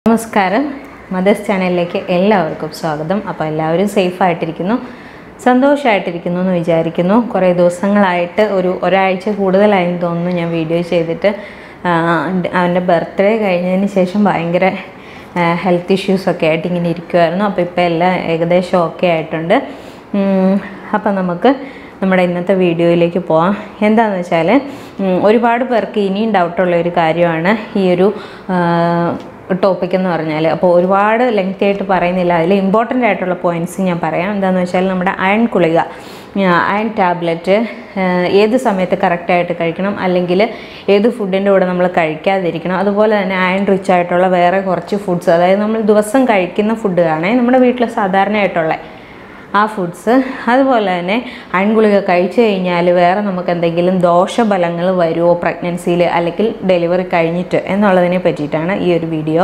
നമസ്കാരം മദേഴ്സ് ചാനലിലേക്ക് എല്ലാവർക്കും സ്വാഗതം അപ്പോൾ എല്ലാവരും സേഫ് ആയിട്ടിരിക്കുന്നു സന്തോഷമായിട്ടിരിക്കുന്നു എന്ന് വിചാരിക്കുന്നു കുറേ ദിവസങ്ങളായിട്ട് ഒരു ഒരാഴ്ച കൂടുതലായെന്ന് തോന്നുന്നു ഞാൻ വീഡിയോ ചെയ്തിട്ട് ആ, അവൻ്റെ ബർത്ത്ഡേ കഴിഞ്ഞതിന് ശേഷം ഭയങ്കര ഹെൽത്ത് ഇഷ്യൂസൊക്കെ ആയിട്ട് ഇങ്ങനെ ഇരിക്കുമായിരുന്നു അപ്പോൾ ഇപ്പോൾ എല്ലാം ഏകദേശം ഓക്കെ ആയിട്ടുണ്ട് ഉം, അപ്പം നമുക്ക് നമ്മുടെ ഇന്നത്തെ വീഡിയോയിലേക്ക് പോവാം എന്താണെന്ന് വെച്ചാൽ ഉം, ഒരുപാട് പേർക്ക് ഇനിയും ഡൗട്ടുള്ള ഒരു കാര്യമാണ് ഈ ഒരു ടോപ്പിക് എന്ന് പറഞ്ഞാൽ അപ്പോൾ ഒരുപാട് ലെങ്തി ആയിട്ട് പറയുന്നില്ല അതിൽ ഇമ്പോർട്ടൻ്റ് ആയിട്ടുള്ള പോയിൻറ്റ്സ് ഞാൻ പറയാം എന്താണെന്ന് വെച്ചാൽ നമ്മുടെ അയൺ കുളിക അയൺ ടാബ്ലറ്റ് ഏത് സമയത്ത് കറക്റ്റായിട്ട് കഴിക്കണം അല്ലെങ്കിൽ ഏത് ഫുഡിൻ്റെ കൂടെ നമ്മൾ കഴിക്കാതിരിക്കണം അതുപോലെ തന്നെ അയൺ റിച്ച് ആയിട്ടുള്ള വേറെ കുറച്ച് ഫുഡ്സ് അതായത് നമ്മൾ ദിവസം കഴിക്കുന്ന ഫുഡ് ആണേ നമ്മുടെ വീട്ടിൽ സാധാരണയായിട്ടുള്ള ആ ഫുഡ്സ് അതുപോലെ തന്നെ അൺഗുളിക കഴിച്ചു കഴിഞ്ഞാൽ വേറെ നമുക്ക് എന്തെങ്കിലും ദോഷഫലങ്ങൾ വരുമോ പ്രഗ്നൻസിയിൽ അല്ലെങ്കിൽ ഡെലിവറി കഴിഞ്ഞിട്ട് എന്നുള്ളതിനെ പറ്റിയിട്ടാണ് ഈ ഒരു വീഡിയോ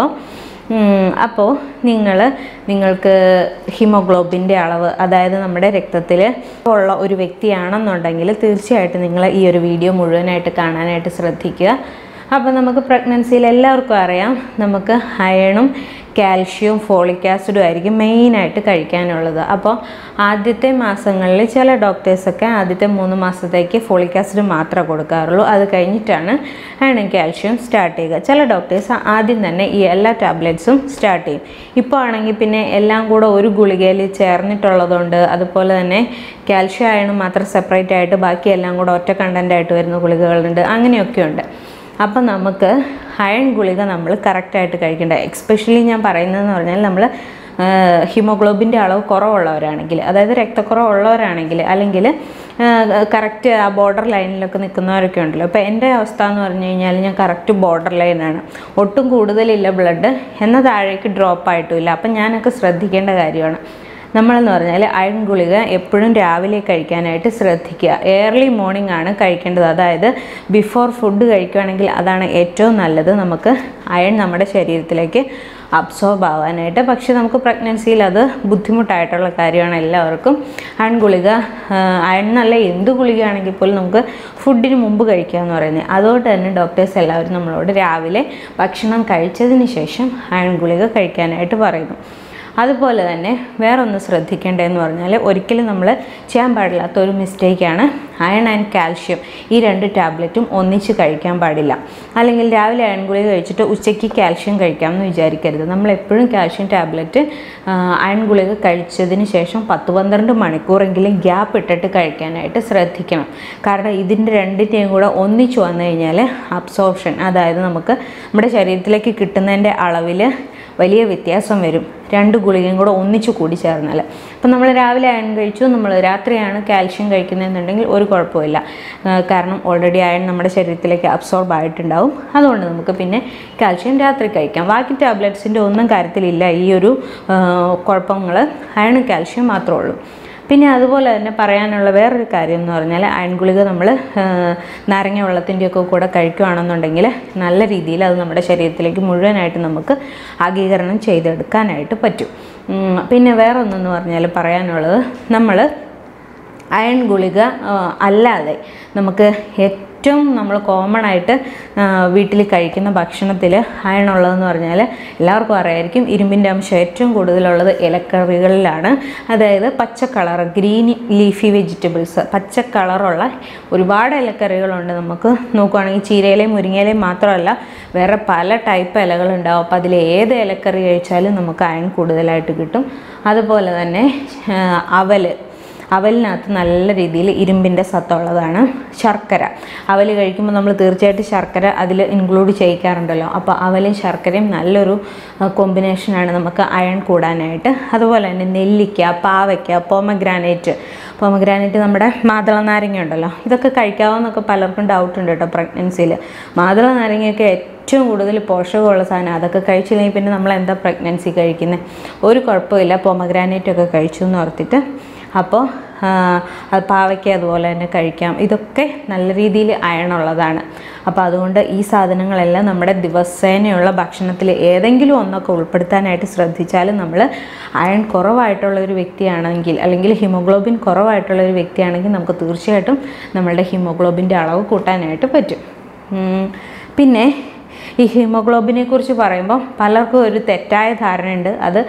അപ്പോൾ നിങ്ങൾ നിങ്ങൾക്ക് ഹിമോഗ്ലോബിൻ്റെ അളവ് അതായത് നമ്മുടെ രക്തത്തിൽ ഉള്ള ഒരു വ്യക്തിയാണെന്നുണ്ടെങ്കിൽ തീർച്ചയായിട്ടും നിങ്ങൾ ഈ ഒരു വീഡിയോ മുഴുവനായിട്ട് കാണാനായിട്ട് ശ്രദ്ധിക്കുക അപ്പോൾ നമുക്ക് പ്രഗ്നൻസിയിൽ എല്ലാവർക്കും അറിയാം നമുക്ക് അയണും കാൽഷ്യവും ഫോളിക് ആസിഡും ആയിരിക്കും മെയിനായിട്ട് കഴിക്കാനുള്ളത് അപ്പോൾ ആദ്യത്തെ മാസങ്ങളിൽ ചില ഡോക്ടേഴ്സൊക്കെ ആദ്യത്തെ മൂന്ന് മാസത്തേക്ക് ഫോളിക് ആസിഡ് മാത്രമേ കൊടുക്കാറുള്ളൂ അത് കഴിഞ്ഞിട്ടാണ് അയണും കാൽഷ്യവും സ്റ്റാർട്ട് ചെയ്യുക ചില ഡോക്ടേഴ്സ് ആദ്യം തന്നെ ഈ എല്ലാ ടാബ്ലറ്റ്സും സ്റ്റാർട്ട് ചെയ്യും ഇപ്പോൾ ആണെങ്കിൽ പിന്നെ എല്ലാം കൂടെ ഒരു ഗുളികയിൽ ചേർന്നിട്ടുള്ളതുകൊണ്ട് അതുപോലെ തന്നെ കാൽഷ്യം അയണും മാത്രം സെപ്പറേറ്റ് ആയിട്ട് ബാക്കി എല്ലാം കൂടെ ഒറ്റ കണ്ടൻ്റ് ആയിട്ട് വരുന്ന ഗുളികകളുണ്ട് അങ്ങനെയൊക്കെയുണ്ട് അപ്പം നമുക്ക് അയൺ ഗുളിക നമ്മൾ കറക്റ്റായിട്ട് കഴിക്കേണ്ട എക്സ്പെഷ്യലി ഞാൻ പറയുന്നതെന്ന് പറഞ്ഞാൽ നമ്മൾ ഹിമോഗ്ലോബിൻ്റെ അളവ് കുറവുള്ളവരാണെങ്കിൽ അതായത് രക്തക്കുറവുള്ളവരാണെങ്കിൽ അല്ലെങ്കിൽ കറക്റ്റ് ആ ബോർഡർ ലൈനിലൊക്കെ നിൽക്കുന്നവരൊക്കെ ഉണ്ടല്ലോ അപ്പോൾ എൻ്റെ അവസ്ഥ എന്ന് പറഞ്ഞു കഴിഞ്ഞാൽ ഞാൻ കറക്റ്റ് ബോർഡർ ലൈനാണ് ഒട്ടും കൂടുതലില്ല ബ്ലഡ് എന്നാൽ താഴേക്ക് ഡ്രോപ്പ് ആയിട്ടുമില്ല അപ്പം ഞാനൊക്കെ ശ്രദ്ധിക്കേണ്ട കാര്യമാണ് നമ്മളെന്ന് പറഞ്ഞാൽ അയൺ ഗുളിക എപ്പോഴും രാവിലെ കഴിക്കാനായിട്ട് ശ്രദ്ധിക്കുക ഏർലി മോർണിംഗ് ആണ് കഴിക്കേണ്ടത് അതായത് ബിഫോർ ഫുഡ് കഴിക്കുകയാണെങ്കിൽ അതാണ് ഏറ്റവും നല്ലത് നമുക്ക് അയൺ നമ്മുടെ ശരീരത്തിലേക്ക് അബ്സോർബ് ആവാനായിട്ട് പക്ഷേ നമുക്ക് പ്രഗ്നൻസിയിൽ അത് ബുദ്ധിമുട്ടായിട്ടുള്ള കാര്യമാണ് എല്ലാവർക്കും അയൺ ഗുളിക അയൺ നല്ല എന്ത് ഗുളികയാണെങ്കിൽ പോലും നമുക്ക് ഫുഡിന് മുമ്പ് കഴിക്കുക എന്ന് പറയുന്നത് അതുകൊണ്ട് തന്നെ ഡോക്ടേഴ്സ് എല്ലാവരും നമ്മളോട് രാവിലെ ഭക്ഷണം കഴിച്ചതിന് ശേഷം അയൺ ഗുളിക കഴിക്കാനായിട്ട് പറയുന്നു അതുപോലെ തന്നെ വേറൊന്ന് ശ്രദ്ധിക്കേണ്ടതെന്ന് പറഞ്ഞാൽ ഒരിക്കലും നമ്മൾ ചെയ്യാൻ പാടില്ലാത്ത ഒരു മിസ്റ്റേക്കാണ് അയൺ ആൻഡ് കാൽഷ്യം ഈ രണ്ട് ടാബ്ലറ്റും ഒന്നിച്ച് കഴിക്കാൻ പാടില്ല അല്ലെങ്കിൽ രാവിലെ അയൺ ഗുളിക കഴിച്ചിട്ട് ഉച്ചയ്ക്ക് കാൽഷ്യം കഴിക്കാമെന്ന് വിചാരിക്കരുത് നമ്മൾ എപ്പോഴും കാൽഷ്യം ടാബ്ലറ്റ് അയൺ ഗുളിക കഴിച്ചതിന് ശേഷം പത്ത് പന്ത്രണ്ട് മണിക്കൂറെങ്കിലും ഗ്യാപ്പ് ഇട്ടിട്ട് കഴിക്കാനായിട്ട് ശ്രദ്ധിക്കണം കാരണം ഇതിൻ്റെ രണ്ടിൻ്റെയും കൂടെ ഒന്നിച്ച് വന്നു കഴിഞ്ഞാൽ അബ്സോർപ്ഷൻ അതായത് നമുക്ക് നമ്മുടെ ശരീരത്തിലേക്ക് കിട്ടുന്നതിൻ്റെ അളവിൽ വലിയ വ്യത്യാസം വരും രണ്ട് ഗുളികയും കൂടെ ഒന്നിച്ച് കൂടി ചേർന്നാൽ അപ്പം നമ്മൾ രാവിലെ അയൺ കഴിച്ചു നമ്മൾ രാത്രിയാണ് കാൽഷ്യം കഴിക്കുന്നതെന്നുണ്ടെങ്കിൽ ഒരു കുഴപ്പമില്ല ആ, കാരണം ഓൾറെഡി അയൺ നമ്മുടെ ശരീരത്തിലേക്ക് അബ്സോർബ് ആയിട്ടുണ്ടാവും അതുകൊണ്ട് നമുക്ക് പിന്നെ കാൽഷ്യം രാത്രി കഴിക്കാം ബാക്കി ടാബ്ലറ്റ്സിൻ്റെ ഒന്നും കാര്യത്തിലില്ല ഈ ഒരു കുഴപ്പങ്ങൾ അയണും കാൽഷ്യം മാത്രമേ ഉള്ളൂ പിന്നെ അതുപോലെ തന്നെ പറയാനുള്ള വേറൊരു കാര്യം എന്ന് പറഞ്ഞാൽ അയൺ ഗുളിക നമ്മൾ നാരങ്ങ വെള്ളത്തിൻ്റെയൊക്കെ കൂടെ കഴിക്കുകയാണെന്നുണ്ടെങ്കിൽ നല്ല രീതിയിൽ അത് നമ്മുടെ ശരീരത്തിലേക്ക് മുഴുവനായിട്ട് നമുക്ക് ആഗീകരണം ചെയ്തെടുക്കാനായിട്ട് പറ്റും ഉം, പിന്നെ വേറെ ഒന്നെന്ന് പറഞ്ഞാൽ പറയാനുള്ളത് നമ്മൾ അയൺ ഗുളിക ആ, അല്ലാതെ നമുക്ക് ഏറ്റവും നമ്മൾ കോമൺ ആയിട്ട് വീട്ടിൽ കഴിക്കുന്ന ഭക്ഷണത്തിൽ അയൺ ഉള്ളതെന്ന് പറഞ്ഞാൽ എല്ലാവർക്കും അറിയായിരിക്കും ഇരുമ്പിൻ്റെ അംശം ഏറ്റവും കൂടുതലുള്ളത് ഇലക്കറികളിലാണ് അതായത് പച്ച കളർ ഗ്രീൻ ലീഫി വെജിറ്റബിൾസ് പച്ച കളറുള്ള ഒരുപാട് ഇലക്കറികളുണ്ട് നമുക്ക് നോക്കുവാണെങ്കിൽ ചീരയിലെയും മുരിങ്ങയിലെയും മാത്രമല്ല വേറെ പല ടൈപ്പ് ഇലകളുണ്ടാവും അപ്പോൾ അതിൽ ഏത് ഇലക്കറി കഴിച്ചാലും നമുക്ക് അയൺ കൂടുതലായിട്ട് കിട്ടും അതുപോലെ തന്നെ ആ, അവല് അവലിനകത്ത് നല്ല രീതിയിൽ ഇരുമ്പിൻ്റെ സത്തുള്ളതാണ് ശർക്കര അവൽ കഴിക്കുമ്പോൾ നമ്മൾ തീർച്ചയായിട്ടും ശർക്കര അതിൽ ഇൻക്ലൂഡ് ചെയ്യിക്കാറുണ്ടല്ലോ അപ്പോൾ അവലും ശർക്കരയും നല്ലൊരു കോമ്പിനേഷനാണ് നമുക്ക് അയൺ കൂടാനായിട്ട് അതുപോലെ തന്നെ നെല്ലിക്ക പാവയ്ക്ക പോമഗ്രാനൈറ്റ് പോമഗ്രാനൈറ്റ് നമ്മുടെ മാതള നാരങ്ങ ഉണ്ടല്ലോ ഇതൊക്കെ കഴിക്കാമെന്നൊക്കെ പലർക്കും ഡൗട്ട് ഉണ്ട് കേട്ടോ പ്രഗ്നൻസിയിൽ മാതള നാരങ്ങയൊക്കെ ഏറ്റവും കൂടുതൽ പോഷകമുള്ള സാധനം അതൊക്കെ കഴിച്ചില്ലെങ്കിൽ പിന്നെ നമ്മൾ എന്താ പ്രഗ്നൻസി കഴിക്കുന്നത് ഒരു കുഴപ്പമില്ല പൊമഗ്രാനൈറ്റ് ഒക്കെ കഴിച്ചു എന്ന് ഓർത്തിട്ട് അപ്പോൾ അത് പാവയ്ക്ക അതുപോലെ തന്നെ കഴിക്കാം ഇതൊക്കെ നല്ല രീതിയിൽ അയണുള്ളതാണ് അപ്പോൾ അതുകൊണ്ട് ഈ സാധനങ്ങളെല്ലാം നമ്മുടെ ദിവസേനയുള്ള ഭക്ഷണത്തിൽ ഏതെങ്കിലും ഒന്നൊക്കെ ഉൾപ്പെടുത്താനായിട്ട് ശ്രദ്ധിച്ചാൽ നമ്മൾ അയൺ കുറവായിട്ടുള്ള ഒരു വ്യക്തിയാണെങ്കിൽ അല്ലെങ്കിൽ ഹിമോഗ്ലോബിൻ കുറവായിട്ടുള്ള ഒരു വ്യക്തിയാണെങ്കിൽ നമുക്ക് തീർച്ചയായിട്ടും നമ്മളുടെ ഹിമോഗ്ലോബിൻ്റെ അളവ് കൂട്ടാനായിട്ട് പറ്റും ഉം, പിന്നെ ഈ ഹീമോഗ്ലോബിനെ കുറിച്ച് പറയുമ്പോൾ പലർക്കും ഒരു തെറ്റായ ധാരണയുണ്ട് അത്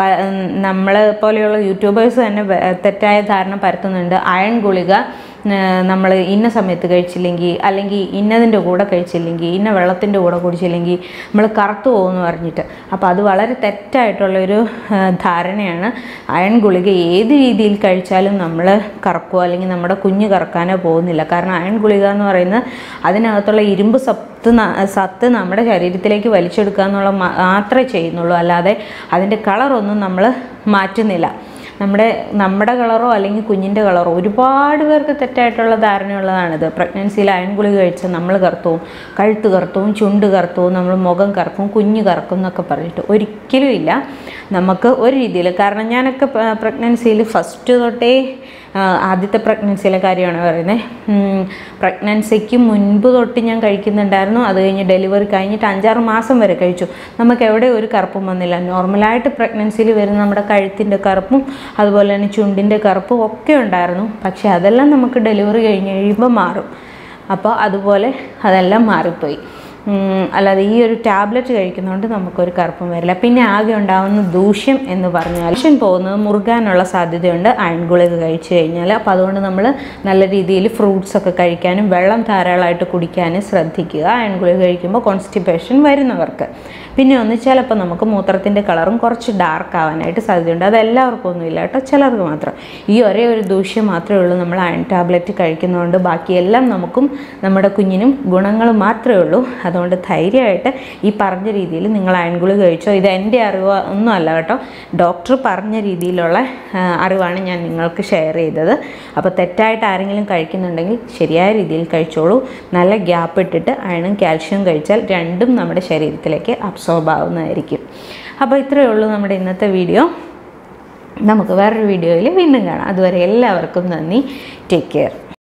നമ്മൾ പോലെയുള്ള യൂട്യൂബേഴ്സ് തന്നെ വെ- തെറ്റായ ധാരണ പരത്തുന്നുണ്ട് അയൺ ഗുളിക നമ്മൾ ഇന്ന സമയത്ത് കഴിച്ചില്ലെങ്കിൽ അല്ലെങ്കിൽ ഇന്നതിൻ്റെ കൂടെ കഴിച്ചില്ലെങ്കിൽ ഇന്ന വെള്ളത്തിൻ്റെ കൂടെ കുടിച്ചില്ലെങ്കിൽ നമ്മൾ കറുത്തു പോകുമെന്ന് പറഞ്ഞിട്ട് അപ്പോൾ അത് വളരെ തെറ്റായിട്ടുള്ളൊരു ആ, ധാരണയാണ് അയൺ ഗുളിക ഏത് രീതിയിൽ കഴിച്ചാലും നമ്മൾ കറക്കുമോ അല്ലെങ്കിൽ നമ്മുടെ കുഞ്ഞ് കറക്കാനോ പോകുന്നില്ല കാരണം അയൺ ഗുളിക എന്ന് പറയുന്നത് അതിനകത്തുള്ള ഇരുമ്പ് സത്ത് ന- സത്ത് നമ്മുടെ ശരീരത്തിലേക്ക് വലിച്ചെടുക്കുക എന്നുള്ള മാ- മാത്രമേ ചെയ്യുന്നുള്ളൂ അല്ലാതെ അതിൻ്റെ കളറൊന്നും നമ്മൾ മാറ്റുന്നില്ല നമ്മുടെ നമ്മുടെ കളറോ അല്ലെങ്കിൽ കുഞ്ഞിൻ്റെ കളറോ ഒരുപാട് പേർക്ക് തെറ്റായിട്ടുള്ള ധാരണയുള്ളതാണിത് പ്രഗ്നൻസിയിൽ അയൺ ഗുളിക കഴിച്ചാൽ നമ്മൾ കറുത്തവും കഴുത്ത് കറുത്തവും ചുണ്ട് കറുത്തവും നമ്മൾ മുഖം കറക്കും കുഞ്ഞ് കറക്കും എന്നൊക്കെ പറഞ്ഞിട്ട് ഒരിക്കലും ഇല്ല നമുക്ക് ഒരു രീതിയിൽ കാരണം ഞാനൊക്കെ പ്രഗ്നൻസിയിൽ ഫസ്റ്റ് തൊട്ടേ ആ, ആദ്യത്തെ പ്രഗ്നൻസിയിലെ കാര്യമാണ് പറയുന്നത് പ്രഗ്നൻസിക്ക് മുൻപ് തൊട്ട് ഞാൻ കഴിക്കുന്നുണ്ടായിരുന്നു അത് കഴിഞ്ഞ് ഡെലിവറി കഴിഞ്ഞിട്ട് അഞ്ചാറ് മാസം വരെ കഴിച്ചു നമുക്ക് എവിടെ ഒരു കറുപ്പും വന്നില്ല നോർമലായിട്ട് പ്രഗ്നൻസിയിൽ വരുന്ന നമ്മുടെ കഴുത്തിൻ്റെ കറുപ്പും അതുപോലെ തന്നെ ചുണ്ടിൻ്റെ കറുപ്പും ഒക്കെ ഉണ്ടായിരുന്നു പക്ഷേ അതെല്ലാം നമുക്ക് ഡെലിവറി കഴിഞ്ഞ് കഴിയുമ്പോൾ മാറും അപ്പോൾ അതുപോലെ അതെല്ലാം മാറിപ്പോയി ഉം, അല്ലാതെ ഈ ഒരു ടാബ്ലറ്റ് കഴിക്കുന്നതുകൊണ്ട് നമുക്കൊരു കറുപ്പും വരില്ല പിന്നെ ആകെ ഉണ്ടാകുന്ന ദൂഷ്യം എന്ന് പറഞ്ഞാൽ ദൂഷ്യം പോകുന്നത് മുറുകാനുള്ള സാധ്യതയുണ്ട് അയൺ ഗുളിക കഴിച്ചു കഴിഞ്ഞാൽ അപ്പോൾ അതുകൊണ്ട് നമ്മൾ നല്ല രീതിയിൽ ഫ്രൂട്ട്സ് ഒക്കെ കഴിക്കാനും വെള്ളം ധാരാളമായിട്ട് കുടിക്കാനും ശ്രദ്ധിക്കുക അയൺ ഗുളിക കഴിക്കുമ്പോൾ കോൺസ്റ്റിപ്പേഷൻ വരുന്നവർക്ക് പിന്നെ ഒന്ന് ചിലപ്പോൾ നമുക്ക് മൂത്രത്തിൻ്റെ കളറും കുറച്ച് ഡാർക്ക് ആവാനായിട്ട് സാധ്യതയുണ്ട് അത് എല്ലാവർക്കും ഒന്നുമില്ല കേട്ടോ ചിലർക്ക് മാത്രം ഈ ഒരേ ഒരു ദൂഷ്യം മാത്രമേ ഉള്ളൂ നമ്മൾ അയൺ ടാബ്ലറ്റ് കഴിക്കുന്നതുകൊണ്ട് ബാക്കിയെല്ലാം നമുക്കും നമ്മുടെ കുഞ്ഞിനും ഗുണങ്ങൾ മാത്രമേ ഉള്ളൂ അതുകൊണ്ട് ധൈര്യമായിട്ട് ഈ പറഞ്ഞ രീതിയിൽ നിങ്ങൾ അയൺ ഗുളിക കഴിച്ചോ ഇത് എൻ്റെ അറിവ് ഒന്നും അല്ല കേട്ടോ ഡോക്ടർ പറഞ്ഞ രീതിയിലുള്ള ആ, അറിവാണ് ഞാൻ നിങ്ങൾക്ക് ഷെയർ ചെയ്തത് അപ്പോൾ തെറ്റായിട്ട് ആരെങ്കിലും കഴിക്കുന്നുണ്ടെങ്കിൽ ശരിയായ രീതിയിൽ കഴിച്ചോളൂ നല്ല ഗ്യാപ്പ് ഇട്ടിട്ട് അയണും കാൽഷ്യവും കഴിച്ചാൽ രണ്ടും നമ്മുടെ ശരീരത്തിലേക്ക് അബ്സോർബ് ആവുന്നതായിരിക്കും അപ്പോൾ ഇത്രയേ ഉള്ളൂ നമ്മുടെ ഇന്നത്തെ വീഡിയോ നമുക്ക് വേറൊരു വീഡിയോയിൽ വീണ്ടും കാണാം അതുവരെ എല്ലാവർക്കും നന്ദി ടേക്ക് കെയർ